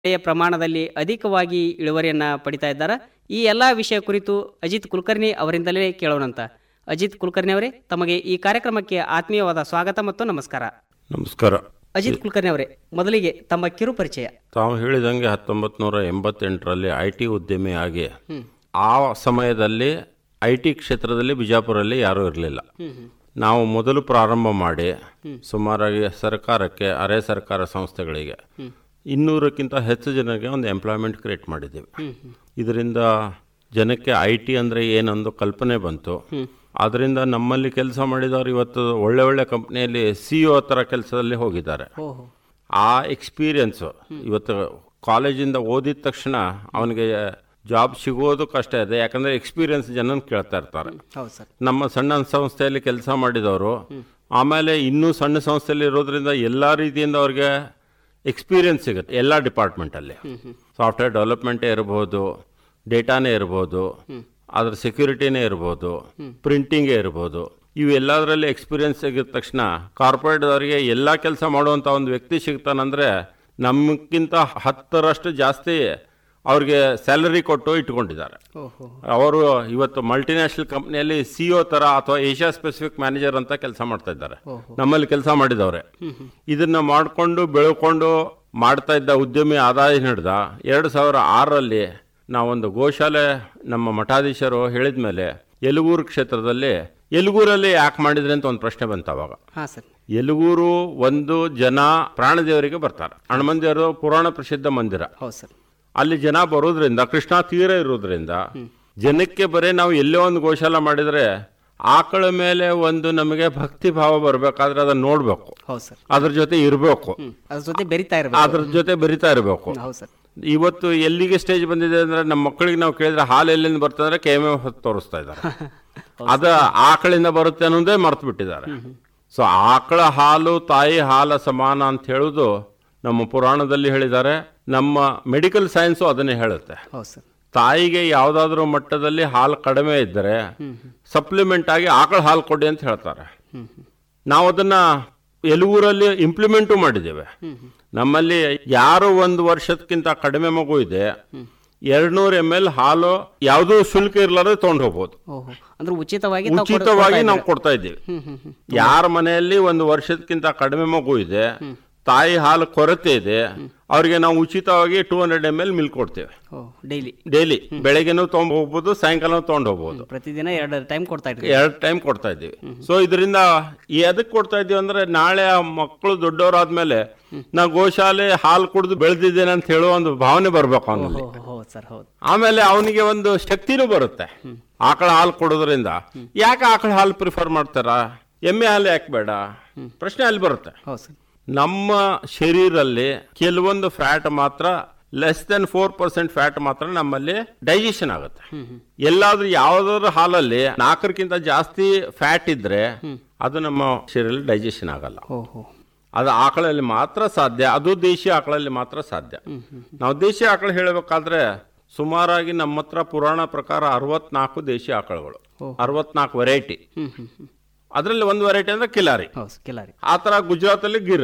ಬೆಳೆಯ ಪ್ರಮಾಣದಲ್ಲಿ ಅಧಿಕವಾಗಿ ಇಳುವರಿಯನ್ನು ಪಡಿತಾ ಇದ್ದಾರೆ ಈ ಎಲ್ಲ ವಿಷಯ ಕುರಿತು ಅಜಿತ್ ಕುಲಕರ್ಣಿ ಅವರಿಂದಲೇ ಕೇಳೋಣಂತ ಅಜಿತ್ ಕುಲಕರ್ಣಿ ಅವರೇ ತಮಗೆ ಈ ಕಾರ್ಯಕ್ರಮಕ್ಕೆ ಆತ್ಮೀಯವಾದ ಸ್ವಾಗತ ಮತ್ತು ನಮಸ್ಕಾರ ನಮಸ್ಕಾರ ಅಜಿತ್ ಕುಲಕರ್ಣಿ ಅವರೇ ಮೊದಲಿಗೆ ತಮ್ಮ ಕಿರು ಪರಿಚಯ ತಾವು ಹೇಳಿದಂಗೆ ಹತ್ತೊಂಬತ್ತು ನೂರ ಎಂಬತ್ತೆಂಟರಲ್ಲಿ ಐ ಟಿ ಉದ್ಯಮಿಯಾಗಿ ಆ ಸಮಯದಲ್ಲಿ ಐ ಟಿ ಕ್ಷೇತ್ರದಲ್ಲಿ ಬಿಜಾಪುರಲ್ಲಿ ಯಾರೂ ಇರಲಿಲ್ಲ ನಾವು ಮೊದಲು ಪ್ರಾರಂಭ ಮಾಡಿ ಸುಮಾರಾಗಿ ಸರ್ಕಾರಕ್ಕೆ ಅರೆ ಸರ್ಕಾರ ಸಂಸ್ಥೆಗಳಿಗೆ ಇನ್ನೂರಕ್ಕಿಂತ ಹೆಚ್ಚು ಜನರಿಗೆ ಒಂದು ಎಂಪ್ಲಾಯ್ಮೆಂಟ್ ಕ್ರಿಯೇಟ್ ಮಾಡಿದ್ದೀವಿ ಇದರಿಂದ ಜನಕ್ಕೆ ಐ ಟಿ ಅಂದರೆ ಏನೊಂದು ಕಲ್ಪನೆ ಬಂತು ಅದರಿಂದ ನಮ್ಮಲ್ಲಿ ಕೆಲಸ ಮಾಡಿದವರು ಇವತ್ತು ಒಳ್ಳೆ ಒಳ್ಳೆ ಕಂಪ್ನಿಯಲ್ಲಿ ಸಿ ಒ ಥರ ಕೆಲಸದಲ್ಲಿ ಹೋಗಿದ್ದಾರೆ ಓಹೋ ಆ ಎಕ್ಸ್ಪೀರಿಯನ್ಸು ಇವತ್ತು ಕಾಲೇಜಿಂದ ಓದಿದ ತಕ್ಷಣ ಅವನಿಗೆ ಜಾಬ್ ಸಿಗೋದು ಕಷ್ಟ ಇದೆ ಯಾಕಂದರೆ ಎಕ್ಸ್ಪೀರಿಯನ್ಸ್ ಜನನ ಕೇಳ್ತಾ ಇರ್ತಾರೆ ಹೌದು ಸರ್ ನಮ್ಮ ಸಣ್ಣ ಸಂಸ್ಥೆಯಲ್ಲಿ ಕೆಲಸ ಮಾಡಿದವರು ಆಮೇಲೆ ಇನ್ನೂ ಸಣ್ಣ ಸಂಸ್ಥೆಯಲ್ಲಿ ಇರೋದ್ರಿಂದ ಎಲ್ಲ ರೀತಿಯಿಂದ ಅವ್ರಿಗೆ ಎಕ್ಸ್ಪೀರಿಯನ್ಸ್ ಸಿಗುತ್ತೆ ಎಲ್ಲ ಡಿಪಾರ್ಟ್ಮೆಂಟಲ್ಲಿ ಸಾಫ್ಟ್ವೇರ್ ಡೆವಲಪ್ಮೆಂಟೇ ಇರ್ಬೋದು ಡೇಟಾನೇ ಇರ್ಬೋದು ಅದ್ರ ಸೆಕ್ಯೂರಿಟಿನೇ ಇರ್ಬೋದು ಪ್ರಿಂಟಿಂಗೇ ಇರ್ಬೋದು ಇವೆಲ್ಲದರಲ್ಲಿ ಎಕ್ಸ್ಪೀರಿಯನ್ಸ್ ಸಿಗಿದ ತಕ್ಷಣ ಕಾರ್ಪೊರೇಟ್ದವರಿಗೆ ಎಲ್ಲ ಕೆಲಸ ಮಾಡುವಂಥ ಒಂದು ವ್ಯಕ್ತಿ ಸಿಗ್ತಾನಂದ್ರೆ ನಮಗಿಂತ ಹತ್ತರಷ್ಟು ಜಾಸ್ತಿ ಅವ್ರಿಗೆ ಸ್ಯಾಲರಿ ಕೊಟ್ಟು ಇಟ್ಕೊಂಡಿದ್ದಾರೆ ಓಹೋ ಅವರು ಇವತ್ತು ಮಲ್ಟಿನ್ಯಾಷನಲ್ ಕಂಪ್ನಿಯಲ್ಲಿ ಸಿ ಒ ಥರ ಅಥವಾ ಏಷ್ಯಾ ಸ್ಪೆಸಿಫಿಕ್ ಮ್ಯಾನೇಜರ್ ಅಂತ ಕೆಲಸ ಮಾಡ್ತಾ ಇದ್ದಾರೆ ನಮ್ಮಲ್ಲಿ ಕೆಲಸ ಮಾಡಿದವ್ರೆ ಇದನ್ನ ಮಾಡಿಕೊಂಡು ಬೆಳ್ಕೊಂಡು ಮಾಡ್ತಾ ಇದ್ದ ಉದ್ಯಮಿ ಆದಾಯ ಹಿಡ್ದ ಎರಡು ಸಾವಿರ ಆರರಲ್ಲಿ ನಾವೊಂದು ಗೋಶಾಲೆ ನಮ್ಮ ಮಠಾಧೀಶರು ಹೇಳಿದ ಮೇಲೆ ಯಲಗೂರು ಕ್ಷೇತ್ರದಲ್ಲಿ ಯಲಗೂರಲ್ಲಿ ಯಾಕೆ ಮಾಡಿದ್ರಿ ಅಂತ ಒಂದು ಪ್ರಶ್ನೆ ಬಂತು ಅವಾಗ ಹಾಂ ಸರ್ ಯಲಗೂರು ಒಂದು ಜನ ಪ್ರಾಣದೇವರಿಗೆ ಬರ್ತಾರೆ ಹನುಮಂದಿಯರು ಪುರಾಣ ಪ್ರಸಿದ್ಧ ಮಂದಿರ ಹೌದು ಸರ್ ಅಲ್ಲಿ ಜನ ಬರೋದ್ರಿಂದ ಕೃಷ್ಣಾ ತೀರ ಇರೋದ್ರಿಂದ ಜನಕ್ಕೆ ಬರೀ ನಾವು ಎಲ್ಲೋ ಒಂದು ಗೋಶಾಲ ಮಾಡಿದ್ರೆ ಆಕಳ ಮೇಲೆ ಒಂದು ನಮಗೆ ಭಕ್ತಿ ಭಾವ ಬರಬೇಕಾದ್ರೆ ಅದನ್ನ ನೋಡ್ಬೇಕು ಹೌದು ಸರ್ ಅದ್ರ ಜೊತೆ ಇರಬೇಕು ಹ್ಮ್ ಅದ್ರ ಜೊತೆ ಬೆರಿತಾ ಇರಬೇಕು ಅದ್ರ ಜೊತೆ ಬೆರಿತಾ ಇರಬೇಕು ಹೌದು ಸರ್ ಇವತ್ತು ಎಲ್ಲಿಗೆ ಸ್ಟೇಜ್ ಬಂದಿದೆ ಅಂದ್ರೆ ನಮ್ಮ ಮಕ್ಕಳಿಗೆ ನಾವು ಕೇಳಿದ್ರೆ ಹಾಲು ಎಲ್ಲಿಂದ ಬರ್ತದೆ ಅಂದ್ರೆ ಕೆ ಎಮ್ ಎಫ್ ತೋರಿಸ್ತಾ ಇದ್ದಾರೆ ಅದ ಆಕಳಿಂದ ಬರುತ್ತೆ ಅನ್ನೋದೇ ಮರ್ತು ಬಿಟ್ಟಿದ್ದಾರೆ ಸೊ ಆಕಳ ಹಾಲು ತಾಯಿ ಹಾಲ ಸಮಾನ ಅಂತ ಹೇಳುದು ನಮ್ಮ ಪುರಾಣದಲ್ಲಿ ಹೇಳಿದ್ದಾರೆ ನಮ್ಮ ಮೆಡಿಕಲ್ ಸೈನ್ಸು ಅದನ್ನೇ ಹೇಳುತ್ತೆ ಹೌದು ಸರ್ ತಾಯಿಗೆ ಯಾವುದಾದ್ರೂ ಮಟ್ಟದಲ್ಲಿ ಹಾಲು ಕಡಿಮೆ ಇದ್ದರೆ ಸಪ್ಲಿಮೆಂಟ್ ಆಗಿ ಆಕಳ ಹಾಲು ಕೊಡಿ ಅಂತ ಹೇಳ್ತಾರೆ ನಾವು ಅದನ್ನ ಎಲುಗೂರಲ್ಲಿ ಇಂಪ್ಲಿಮೆಂಟು ಮಾಡಿದ್ದೇವೆ ನಮ್ಮಲ್ಲಿ ಯಾರು ಒಂದು ವರ್ಷಕ್ಕಿಂತ ಕಡಿಮೆ ಮಗು ಇದೆ ಎರಡ್ನೂರು ಎಮ್ ಎಲ್ ಹಾಲು ಯಾವುದೂ ಶುಲ್ಕ ಇರ್ಲಾರ್ದೆ ತೊಗೊಂಡು ಹೋಗ್ಬೋದು ಓಹೋ ಅಂದ್ರೆ ಉಚಿತವಾಗಿ ತಾವು ಕೊಡ್- ಉಚಿತವಾಗಿ ಕೊಡ್ತಾ ನಾವು ಇದ್ದೀರಾ? ಕೊಡ್ತಾ ಇದ್ದೀವಿ ಹ್ಮ್ ಹ್ಮ್ ಹ್ಮ್ ಯಾರ ಮನೆಯಲ್ಲಿ ಒಂದು ವರ್ಷಕ್ಕಿಂತ ಕಡಿಮೆ ಮಗು ಇದೆ ತಾಯಿ ಹಾಲು ಕೊರತೆ ಇದೆ ಅವ್ರಿಗೆ ನಾವು ಉಚಿತವಾಗಿ two hundred M L milk ಕೊಡ್ತೇವೆ ಓ ಡೈಲಿ ಡೈಲಿ ಬೆಳಗ್ಗೆನೂ ತೊಗೊಂಡು ಹೋಗ್ಬೋದು ಸಾಯಂಕಾಲ ತೊಗೊಂಡು ಹೋಗ್ಬೋದು ಪ್ರತಿದಿನ ಎರಡು ಟೈಮ್ ಕೊಡ್ತಾ ಇದ್ರಿ ಎರಡು ಟೈಮ್ ಕೊಡ್ತಾ ಇದ್ದೀವಿ ಸೊ ಇದರಿಂದ ಎದಕ್ಕೆ ಕೊಡ್ತಾ ಇದ್ದೀವಿ ಅಂದ್ರೆ ನಾಳೆ ಆ ಮಕ್ಕಳು ದೊಡ್ಡವರಾದ್ಮೇಲೆ ನಾ ಗೋಶಾಲೆ ಹಾಲು ಕುಡಿದು ಬೆಳೆದಿದ್ದೇನೆ ಅಂತ ಹೇಳೋ ಒಂದು ಭಾವನೆ ಬರ್ಬೇಕು ಅವನಲ್ಲಿ ಹೌದು ಸರ್ ಹೌದು ಆಮೇಲೆ ಅವನಿಗೆ ಒಂದು ಶಕ್ತಿನೂ ಬರುತ್ತೆ ಆಕಳ ಹಾಲು ಕೊಡೋದ್ರಿಂದ ಯಾಕೆ ಆಕಳ ಹಾಲು ಪ್ರಿಫರ್ ಮಾಡ್ತಾರ ಎಮ್ಮೆ ಹಾಲು ಯಾಕೆ ಬೇಡ ಪ್ರಶ್ನೆ ಅಲ್ಲಿ ಬರುತ್ತೆ ಹೌದು ಸರ್ ನಮ್ಮ ಶರೀರಲ್ಲಿ ಕೆಲವೊಂದು ಫ್ಯಾಟ್ ಮಾತ್ರ less than four percent fat ಮಾತ್ರ ನಮ್ಮಲ್ಲಿ ಡೈಜೆಷನ್ ಆಗುತ್ತೆ ಎಲ್ಲಾದ್ರೂ ಯಾವ್ದಾದ್ರು ಹಾಲಲ್ಲಿ ನಾಲ್ಕರಕ್ಕಿಂತ ಜಾಸ್ತಿ ಫ್ಯಾಟ್ ಇದ್ರೆ ಅದು ನಮ್ಮ ಶರೀರಲ್ಲಿ ಡೈಜೆಷನ್ ಆಗಲ್ಲ ಓಹೋ ಅದು ಆಕಳಲ್ಲಿ ಮಾತ್ರ ಸಾಧ್ಯ ಅದು ದೇಶಿ ಆಕಳಲ್ಲಿ ಮಾತ್ರ ಸಾಧ್ಯ ನಾವು ದೇಶಿ ಆಕಳು ಹೇಳಬೇಕಾದ್ರೆ ಸುಮಾರಾಗಿ ನಮ್ಮ ಹತ್ರ ಪುರಾಣ ಪ್ರಕಾರ ಅರವತ್ನಾಲ್ಕು ದೇಶಿ ಆಕಳುಗಳು ಅರವತ್ನಾಲ್ಕು ವೆರೈಟಿ ಹ್ಮ್ ಹ್ಮ್ ಹ್ಮ್ ಅದರಲ್ಲಿ ಒಂದು ವೆರೈಟಿ ಅಂದ್ರೆ ಕಿಲಾರಿ ಹೌದು ಕಿಲಾರಿ ಆ ತರ ಗುಜರಾತಲ್ಲಿ ಗಿರ್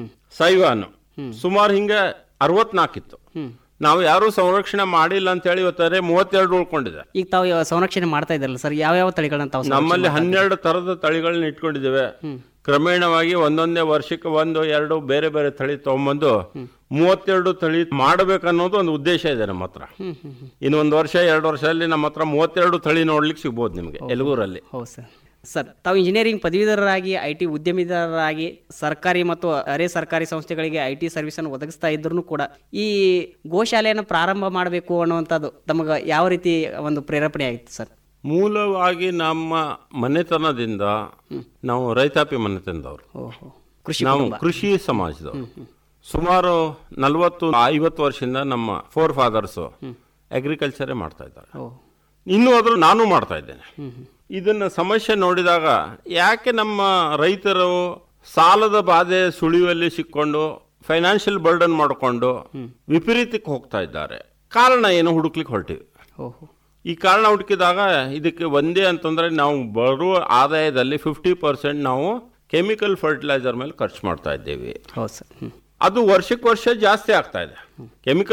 ಸೈವಾನು ಸುಮಾರು ಹಿಂಗೆ ಅರವತ್ನಾಲ್ಕಿತ್ತು ನಾವು ಯಾರು ಸಂರಕ್ಷಣೆ ಮಾಡಿಲ್ಲ ಅಂತ ಹೇಳಿ ಇವತ್ತಾರೆ ಮೂವತ್ತೆರಡು ಉಳ್ಕೊಂಡಿದೆ ಈಗ ತಾವು ಯಾವ ಸಂರಕ್ಷಣೆ ಮಾಡ್ತಾ ಇದ್ರಲ್ಲ ಸರ್ ಯಾವ ಯಾವ ತಳಿಗಳನ್ನ ತಾವು ಸಂರಕ್ಷಣೆ ನಮ್ಮಲ್ಲಿ ಹನ್ನೆರಡು ತರದ ತಳಿಗಳನ್ನ ಇಟ್ಕೊಂಡಿದ್ದೇವೆ ಕ್ರಮೇಣವಾಗಿ ಒಂದೊಂದೇ ವರ್ಷಕ್ಕೆ ಒಂದು ಎರಡು ಬೇರೆ ಬೇರೆ ತಳಿ ತಗೊಂಬಂದು ಮೂವತ್ತೆರಡು ತಳಿ ಮಾಡಬೇಕನ್ನೋದು ಒಂದು ಉದ್ದೇಶ ಇದೆ ನಮ್ಮ ಹತ್ರ ಇನ್ನು ಒಂದು ವರ್ಷ ಎರಡು ವರ್ಷದಲ್ಲಿ ನಮ್ಮ ಹತ್ರ ಮೂವತ್ತೆರಡು ತಳಿ ನೋಡ್ಲಿಕ್ಕೆ ಸಿಗ್ಬೋದು ನಿಮಗೆ ಎಲಗೂರಲ್ಲಿ ಹೌದು ಸರ್ ಸರ್ ತಾವು ಇಂಜಿನಿಯರಿಂಗ್ ಪದವೀಧರರಾಗಿ ಐ ಟಿ ಉದ್ಯಮಿದಾರರಾಗಿ ಸರ್ಕಾರಿ ಮತ್ತು ಅರೆ ಸರ್ಕಾರಿ ಸಂಸ್ಥೆಗಳಿಗೆ ಐ ಟಿ ಸರ್ವಿಸನ್ನು ಒದಗಿಸ್ತಾ ಇದ್ರೂ ಕೂಡ ಈ ಗೋಶಾಲೆಯನ್ನು ಪ್ರಾರಂಭ ಮಾಡಬೇಕು ಅನ್ನುವಂಥದ್ದು ತಮಗೆ ಯಾವ ರೀತಿ ಒಂದು ಪ್ರೇರೇಪಣೆ ಆಗಿತ್ತು ಸರ್ ಮೂಲವಾಗಿ ನಮ್ಮ ಮನೆತನದಿಂದ ನಾವು ರೈತಾಪಿ ಮನೆತನದವರು ಓಹೋ ಕೃಷಿ ನಾವು ಕೃಷಿ ಸಮಾಜದವರು ಸುಮಾರು ನಲವತ್ತು ಐವತ್ತು ವರ್ಷದಿಂದ ನಮ್ಮ ಫೋರ್ ಫಾದರ್ಸು ಅಗ್ರಿಕಲ್ಚರೇ ಮಾಡ್ತಾ ಇದ್ದಾರೆ ಓ ಇನ್ನೂ ಆದರೂ ನಾನು ಮಾಡ್ತಾ ಇದ್ದೇನೆ ಇದನ್ನ ಸಮಸ್ಯೆ ನೋಡಿದಾಗ ಯಾಕೆ ನಮ್ಮ ರೈತರು ಸಾಲದ ಬಾಧೆ ಸುಳಿಯುವಲ್ಲಿ ಸಿಕ್ಕೊಂಡು ಫೈನಾನ್ಷಿಯಲ್ ಬರ್ಡನ್ ಮಾಡಿಕೊಂಡು ವಿಪರೀತಕ್ಕೆ ಹೋಗ್ತಾ ಇದ್ದಾರೆ ಕಾರಣ ಏನು ಹುಡುಕ್ಲಿಕ್ಕೆ ಹೊರಟಿವಿ ಓಹೋ ಈ ಕಾರಣ ಹುಡುಕಿದಾಗ ಇದಕ್ಕೆ ಒಂದೇ ಅಂತಂದ್ರೆ ನಾವು ಬರುವ ಆದಾಯದಲ್ಲಿ ಫಿಫ್ಟಿ ಪರ್ಸೆಂಟ್ ನಾವು ಕೆಮಿಕಲ್ ಫರ್ಟಿಲೈಸರ್ ಮೇಲೆ ಖರ್ಚು ಮಾಡ್ತಾ ಇದ್ದೇವೆ ಹೌದು ಸರ್ ಹ್ಞೂ ಅದು ವರ್ಷಕ್ಕೆ ವರ್ಷ ಜಾಸ್ತಿ ಆಗ್ತಾ ಇದೆ ಕೆಮಿಕಲ್